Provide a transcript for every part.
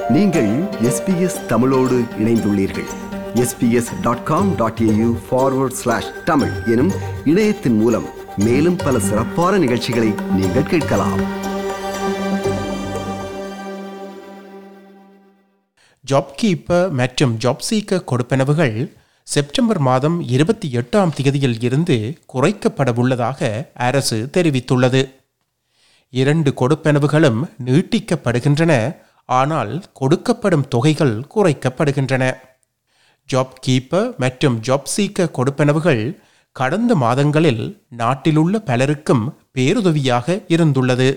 நீங்கள் எஸ்பிஎஸ் தமிழோடு இணைந்துள்ளீர்கள் SBS dot com dot AU forward slash Tamil எனும் இணையத்தின் மூலம் மேலும் பல சிறப்பான நிகழ்ச்சிகளை நீங்கள் கேட்கலாம் ஜாப் கீப்பர் மற்றும் ஜாப் சீக்கர் கொடுப்பனவுகள் செப்டம்பர் மாதம் இருபத்தி எட்டாம் தேதியில் இருந்து குறைக்கப்படவுள்ளதாக அரசு தெரிவித்துள்ளது இரண்டு கொடுப்பனவுகளும் நீட்டிக்கப்படுகின்றன ஆனால் கொடுக்கப்படும் தொகைகள் குறைக்கப்படுகின்றன ஜாப் கீப்பர் மற்றும் ஜாப் சீக்கர் கொடுப்பனவுகள் கடந்த மாதங்களில் நாட்டிலுள்ள பலருக்கும் பேருதவியாக இருந்துள்ளது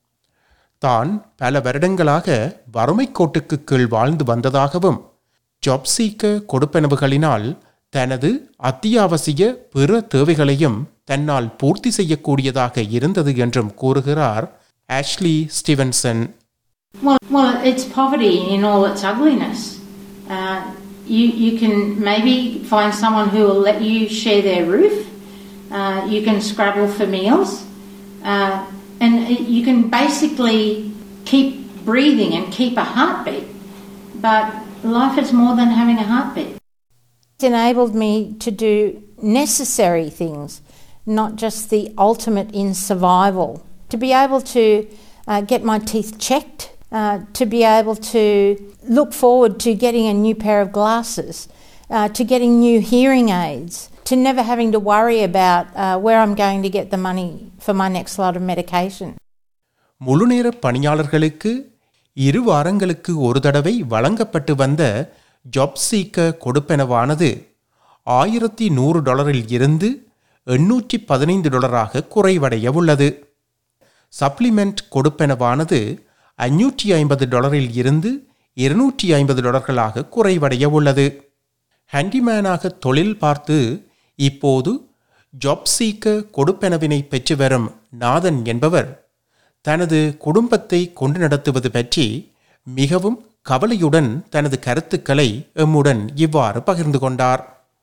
தான் பல வருடங்களாக வறுமை கோட்டுக்கு கீழ் வாழ்ந்து வந்ததாகவும் ஜாப் சீக்கர் கொடுப்பனவுகளினால் தனது அத்தியாவசிய பிற தேவைகளையும் தன்னால் பூர்த்தி செய்யக்கூடியதாக இருந்தது என்றும் கூறுகிறார் Ashley Stevenson Well, well, it's poverty in all its ugliness. Uh, you, you can maybe find someone who will let you share their roof. Uh, you can scrabble for meals. Uh, and you can basically keep breathing and keep a heartbeat. But life is more than having a heartbeat. It's enabled me to do necessary things, not just the ultimate in survival. To be able to uh, get my teeth checked, uh, to be able to look forward to getting a new pair of glasses, uh, to getting new hearing aids, to never having to worry about uh, where I'm going to get the money for my next lot of medication. முழுநேர பணியாளர்களுக்கு இரு வாரங்களுக்கு ஒரு தடவை வழங்கப்பட்டு வந்த job சீக்க கொடுப்பனவானது ஆயிரத்தி நூறு டாலரில் இருந்து எண்ணூற்றி பதினைந்து டாலராக குறைவடைய உள்ளது சப்ளிமெண்ட் கொடுப்பனவானது அஞ்சூற்றி ஐம்பது டாலரில் இருந்து இருநூற்றி ஐம்பது டாலர்களாக குறைவடைய உள்ளது ஹேண்டிமேனாக தொழில் பார்த்து இப்போது ஜாப் சீக்க கொடுப்பெனவினை பெற்று வரும் நாதன் என்பவர் தனது குடும்பத்தை கொண்டு நடத்துவது பற்றி மிகவும் கவலையுடன் தனது கருத்துக்களை எம்முடன் இவ்வாறு பகிர்ந்து கொண்டார்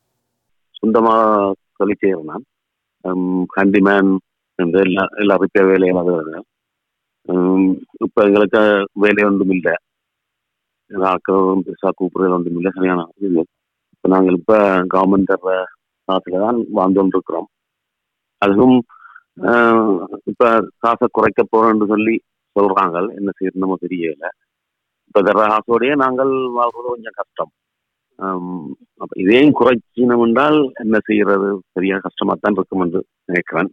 சொந்தமா தொழில் செய்கிறேன் நான் ஹேண்டிமேன் இந்த எல்லா எல்லா ரிப்பேர் வேலையும் அது இப்போ எங்களுக்கு வேலை ஒன்றும் இல்லை ஆக்களும் பெருசாக கூப்பிடுறது ஒன்றும் இல்லை சரியான இது இப்போ நாங்கள் இப்போ கவர்மெண்ட் தர்ற காசுல தான் வாழ்ந்து இருக்கிறோம் அதுவும் இப்போ காசை குறைக்க போறோம்னு சொல்லி சொல்றாங்க என்ன செய்யணுமோ தெரியல இப்போ தர்ற காசோடையே நாங்கள் வாழ்றது கொஞ்சம் கஷ்டம் அப்ப இதையும் குறைச்சினோம் என்றால் என்ன செய்யறது சரியா கஷ்டமா தான் இருக்கும் என்று நினைக்கிறேன்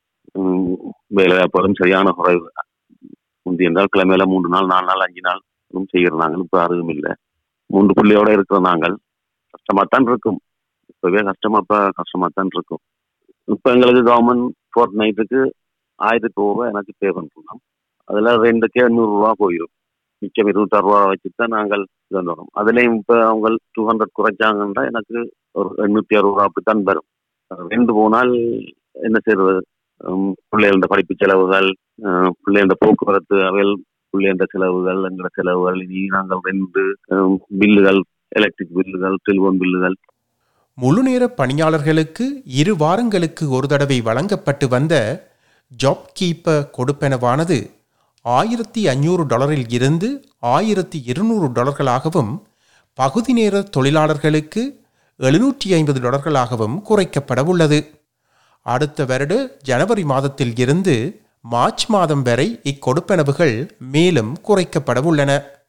வேலை வாய்ப்புகளும் சரியான குறைவு முந்தி என்றால் கிழமையில மூன்று நாள் நாலு நாள் அஞ்சு நாள் செய்யறாங்க இப்போ அதுவும் இல்லை மூன்று பிள்ளையோட இருக்கிற நாங்கள் கஷ்டமா தான் இருக்கும் இப்பவே கஷ்டமா இப்ப கஷ்டமா தான் இருக்கும் இப்ப எங்களுக்கு கவர்மெண்ட் ஃபோர்த் நைட்டுக்கு ஆயிரத்தி ரூபா எனக்கு பே பண்ணலாம் அதுல ரெண்டுக்கே எண்ணூறு ரூபா போயிடும் மிச்சம் இருபத்தாறு ரூபா வச்சுட்டு தான் நாங்கள் இது வரும் அதுலேயும் இப்போ அவங்க டூ ஹண்ட்ரட் குறைச்சாங்கன்னா எனக்கு ஒரு எண்ணூற்றி அறுபது ரூபா அப்படித்தான் வரும் ரெண்டு போனால் என்ன செய்யறது பிள்ளைகள படிப்பு செலவுகள் பிள்ளைகள போக்குவரத்து அவைகள் பிள்ளைகள செலவுகள் எங்களோட செலவுகள் இனி நாங்கள் ரெண்டு பில்லுகள் எலக்ட்ரிக் பில்லுகள் டெலிஃபோன் பில்லுகள் முழுநேர பணியாளர்களுக்கு இரு வாரங்களுக்கு ஒரு தடவை வழங்கப்பட்டு வந்த ஜாப் கீப்பர் கொடுப்பனவானது ஆயிரத்தி ஐநூறு டாலரில் இருந்து ஆயிரத்தி இருநூறு டாலர்களாகவும் பகுதி நேர தொழிலாளர்களுக்கு எழுநூற்றி ஐம்பது டாலர்களாகவும் குறைக்கப்பட உள்ளது அடுத்த வருட ஜனவரி மாதத்தில் இருந்து மார்ச் மாதம் வரை இக்கொடுப்பனவுகள் மேலும் குறைக்கப்பட உள்ளன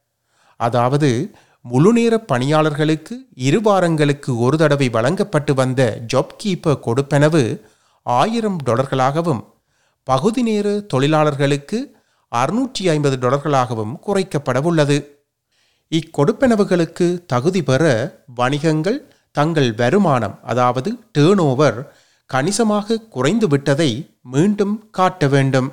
அதாவது முழுநேர பணியாளர்களுக்கு இரு வாரங்களுக்கு ஒரு தடவை வழங்கப்பட்டு வந்த ஜாப் கீப்பர் கொடுப்பனவு ஆயிரம் டாலர்களாகவும் பகுதி நேர தொழிலாளர்களுக்கு அறுநூற்றி ஐம்பது டாலர்களாகவும் குறைக்கப்பட உள்ளது இக்கொடுப்பனவுகளுக்கு தகுதி பெற வணிகங்கள் தங்கள் வருமானம் அதாவது டேர்ன் ஓவர் கணிசமாக குறைந்து விட்டதை மீண்டும் காட்ட வேண்டும்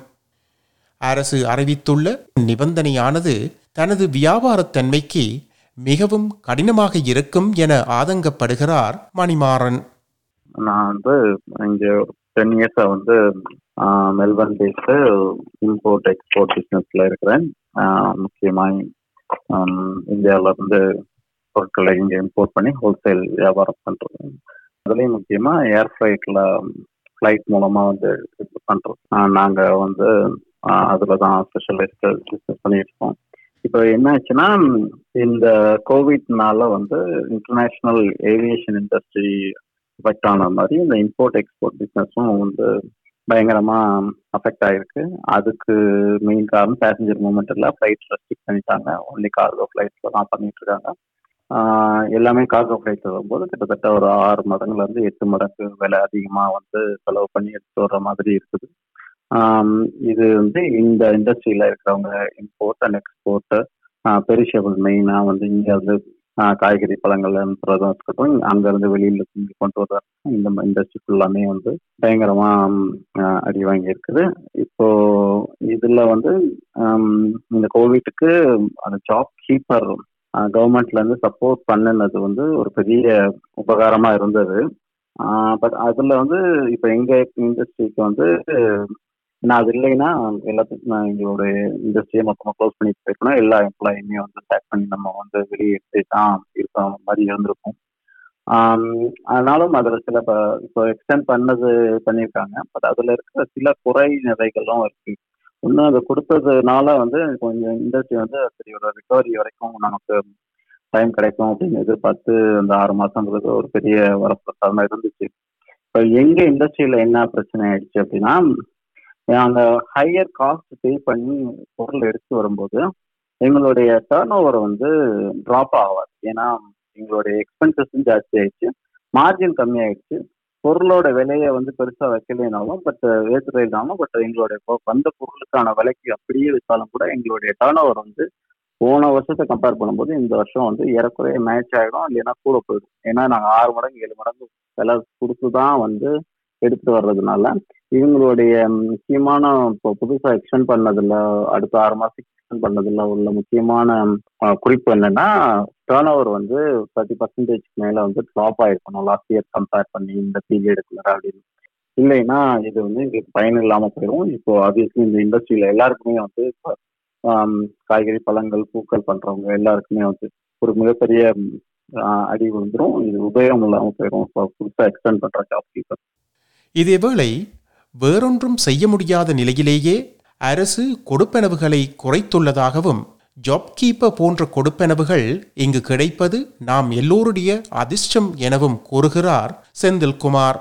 அரசு அறிவித்துள்ள நிபந்தனையானது தனது வியாபாரத்தன்மைக்கு மிகவும் கடினமாக இருக்கும் என ஆதங்கப்படுகிறார் மணிமாறன் நான் வந்து இங்கே டென் இயர்ஸாக வந்து மெல்பர்ன் பேஸ்டு இம்போர்ட் எக்ஸ்போர்ட் பிஸ்னஸில் இருக்கிறேன் முக்கியமாக இந்தியாவில் இருந்து பொருட்களை இங்கே இம்போர்ட் பண்ணி ஹோல்சேல் வியாபாரம் பண்ணுறது அதுலேயும் முக்கியமாக ஏர் ஃப்ளைட்டில் ஃப்ளைட் மூலமாக வந்து இது பண்ணுறோம் நாங்கள் வந்து அதில் தான் ஸ்பெஷலிஸ்ட் பிஸ்னஸ் பண்ணியிருக்கோம் இப்போ என்ன ஆச்சுன்னா இந்த கோவிட்னால வந்து இன்டர்நேஷனல் ஏவியேஷன் இண்டஸ்ட்ரி அஃபெக்ட் ஆன மாதிரி இந்த இம்போர்ட் எக்ஸ்போர்ட் பிஸ்னஸும் வந்து பயங்கரமா அஃபெக்ட் ஆயிருக்கு அதுக்கு மெயின் காரணம் பேசஞ்சர் மூவ்மெண்ட் இல்லை ஃப்ளைட் ரெஸ்ட்ரிக்ட் பண்ணிட்டாங்க ஒன்லி கார்கோ ஃப்ளைட்ஸ்ல தான் பண்ணிட்டு இருக்காங்க ஆஹ் எல்லாமே கார்கோ ஃப்ளைட் வரும்போது கிட்டத்தட்ட ஒரு ஆறு மடங்குல இருந்து எட்டு மடங்கு விலை அதிகமா வந்து செலவு பண்ணி எடுத்து வர்ற மாதிரி இருக்குது ஆம், இது வந்து இந்த இண்டஸ்ட்ரியில இருக்கிறவங்க இம்போர்ட் அண்ட் எக்ஸ்போர்ட் பெரிஷபிள் மெயினா வந்து இங்க வந்து ஆஹ், காய்கறி பழங்கள் அனுப்புறதும் இருக்கட்டும் அங்க இருந்து வெளியில இங்க கொண்டு வர இந்த இண்டஸ்ட்ரி ஃபுல்லாமே வந்து பயங்கரமா ம், ஆஹ், அடி வாங்கி இருக்குது இப்போ இதுல வந்து ஆம், இந்த கோவிட்டுக்கு அந்த ஜாப் கீப்பர் கவர்மெண்ட்ல இருந்து சப்போர்ட் பண்ணினது வந்து ஒரு பெரிய உபகாரமா இருந்தது பட் அதுல வந்து இப்போ எங்க இண்டஸ்ட்ரிக்கு வந்து நான் அது இல்லைன்னா எல்லாத்துக்கும் நான் எங்களோட இண்டஸ்ட்ரியை மொத்தமாக க்ளோஸ் பண்ணிட்டு போயிருக்கணும் எல்லா எம்ப்ளாயுமே வந்து பேக் பண்ணி நம்ம வந்து வெளியே எடுத்து தான் இருக்கிற மாதிரி இருந்திருக்கும் ஆம், ஆனாலும் அதில் சில ப- இப்போ எக்ஸ்டெண்ட் பண்ணது பண்ணியிருக்காங்க பட் அதில் இருக்கிற சில குறை நிறைகளும் இருக்கு இன்னும் அது கொடுத்ததுனால வந்து கொஞ்சம் இண்டஸ்ட்ரி வந்து சரி ஒரு ரிகவரி வரைக்கும் நமக்கு டைம் கிடைக்கும் அப்படின்னு எதிர்பார்த்து அந்த ஆறு மாசங்கிறது ஒரு பெரிய வரப்பிரசாதமா இருந்துச்சு இப்போ எங்க இண்டஸ்ட்ரியில என்ன பிரச்சனை ஆயிடுச்சு அப்படின்னா அந்த ஹையர் காஸ்ட் பே பண்ணி பொருள் எடுத்து வரும்போது எங்களுடைய டேர்ன் ஓவர் வந்து ட்ராப் ஆகாது ஏன்னா எங்களுடைய எக்ஸ்பென்சஸும் ஜாஸ்தி ஆயிடுச்சு மார்ஜின் கம்மி ஆயிடுச்சு பொருளோட விலையை வந்து பெருசா வைக்கலைனாலும் பட் ஏற்றுலைனாலும் பட் எங்களுடைய பொ- வந்த பொருளுக்கான விலைக்கு அப்படியே விற்றாலும் கூட எங்களுடைய டேர்ன் ஓவர் வந்து போன வருஷத்தை கம்பேர் பண்ணும்போது இந்த வருஷம் வந்து ஏறக்குறைய மேட்ச் ஆகிடும் இல்லைன்னா கூட போயிடும் ஏன்னா நாங்கள் ஆறு மடங்கு ஏழு மடங்கு விலை கொடுத்து தான் வந்து எடுத்துட்டு வர்றதுனால இவங்களுடைய முக்கியமான இப்போ புதுசாக எக்ஸ்டெண்ட் பண்ணதில்ல அடுத்த ஆறு மாதத்துக்கு எக்ஸ்டெண்ட் பண்ணதில்ல உள்ள முக்கியமான அஹ், குறிப்பு என்னன்னா டேர்ன் ஓவர் வந்து தேர்ட்டி பர்சன்டேஜ்க்கு மேலே வந்து ட்ராப் ஆயிருக்கணும் லாஸ்ட் இயர் கம்பேர் பண்ணி இந்த பீரியடுக்குள்ள அப்படின்னு இல்லைன்னா இது வந்து எங்களுக்கு பயன் இல்லாமல் போயிடும் இப்போ ஆப்வியஸ்லி இந்த இண்டஸ்ட்ரியில் எல்லாருக்குமே வந்து இப்போ ஆம், காய்கறி பழங்கள் பூக்கள் பண்றவங்க எல்லாருக்குமே வந்து ஒரு மிகப்பெரிய ம், ஆஹ், அடி விழுந்துரும் இது உபயோகம் இல்லாமல் போயிடும் இப்போ புதுசாக எக்ஸ்டெண்ட் பண்ற ஜாப் கீப்பர் இதேவேளை வேறொன்றும் செய்ய முடியாத நிலையிலேயே அரசு கொடுப்பனவுகளை குறைத்துள்ளதாகவும் ஜாப் கீப்பர் போன்ற கொடுப்பனவுகள் இங்கு கிடைப்பது நாம் எல்லோருடைய அதிர்ஷ்டம் எனவும் கூறுகிறார் செந்தில்குமார்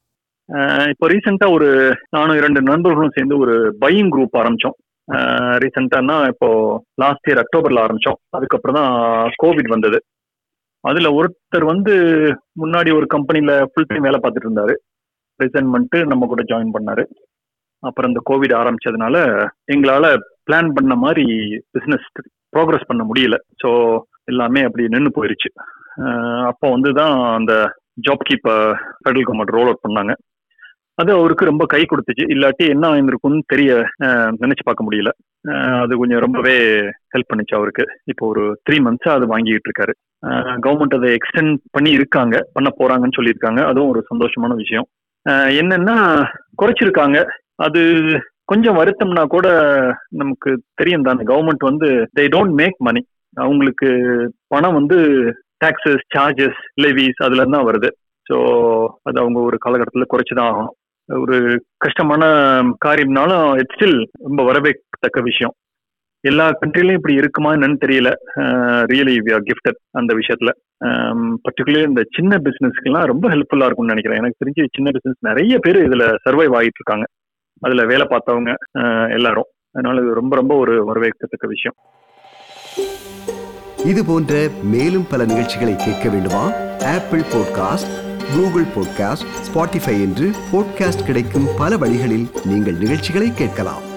அஹ் இப்போ ரீசெண்டா ஒரு நானும் இரண்டு நண்பர்களும் சேர்ந்து ஒரு பையிங் குரூப் ஆரம்பிச்சோம் ரீசெண்டானா இப்போ லாஸ்ட் இயர் அக்டோபர்ல ஆரம்பிச்சோம் அதுக்கப்புறம் தான் கோவிட் வந்தது அதுல ஒருத்தர் வந்து முன்னாடி ஒரு கம்பெனில ஃபுல் டைம் வேலை பார்த்துட்டு இருந்தாரு ரிசைன் பண்ணிட்டு நம்ம கூட ஜாயின் பண்ணாரு அப்புறம் இந்த கோவிட் ஆரம்பிச்சதுனால எங்களால பிளான் பண்ண மாதிரி பிசினஸ் ப்ரோக்ரஸ் பண்ண முடியல ஸோ எல்லாமே அப்படி நின்று போயிருச்சு அஹ் அப்போ வந்து தான் அந்த job keeper federal government roll out பண்ணாங்க அது அவருக்கு ரொம்ப கை கொடுத்துச்சு இல்லாட்டி என்ன ஆயிருக்கும்னு தெரிய அஹ், நினைச்சு பார்க்க முடியல அஹ், அது கொஞ்சம் ரொம்பவே ஹெல்ப் பண்ணுச்சு அவருக்கு இப்போ ஒரு த்ரீ மந்த்ஸா அது வாங்கிட்டு இருக்காரு கவர்மெண்ட் அதை எக்ஸ்டெண்ட் பண்ணி இருக்காங்க பண்ண போறாங்கன்னு சொல்லியிருக்காங்க அதுவும் ஒரு சந்தோஷமான விஷயம் அஹ், என்னன்னா குறைச்சிருக்காங்க அது கொஞ்சம் வருத்தம்னா கூட நமக்கு தெரியும் தானே கவர்மெண்ட் வந்து தே டோன்ட் மேக் மணி அவங்களுக்கு பணம் வந்து டாக்ஸஸ் சார்ஜஸ் லெவிஸ் அதுல இருந்து தான் வருது ஸோ அது அவங்க ஒரு காலகட்டத்தில் குறைச்சி தான் ஆகணும் ஒரு கஷ்டமான காரியம்னாலும் இட்ஸ் ஸ்டில் ரொம்ப வரவேற்கத்தக்க விஷயம் எல்லா கண்ட்ரிலையும் இப்படி இருக்குமா என்னன்னு தெரியல ரியலி வி ஆர் கிஃப்டட் அந்த விஷயத்துல பர்டிகுலர் இந்த சின்ன பிசினஸ்க்குலாம் ரொம்ப ஹெல்ப்ஃபுல்லா இருக்கும்னு நினைக்கிறேன் எனக்கு தெரிஞ்சு சின்ன பிசினஸ் நிறைய பேர் இதுல சர்வைவ் ஆகிட்டு இருக்காங்க அதுல வேலை பார்த்தவங்க அஹ், எல்லாரும் அதனால இது ரொம்ப ரொம்ப ஒரு வரவேற்கத்தக்க விஷயம் இது போன்ற மேலும் பல நிகழ்ச்சிகளை கேட்க வேண்டுமா Apple podcast Google podcast Spotify என்று பாட்காஸ்ட் கிடைக்கும் பல வழிகளில் நீங்கள் நிகழ்ச்சிகளை கேட்கலாம்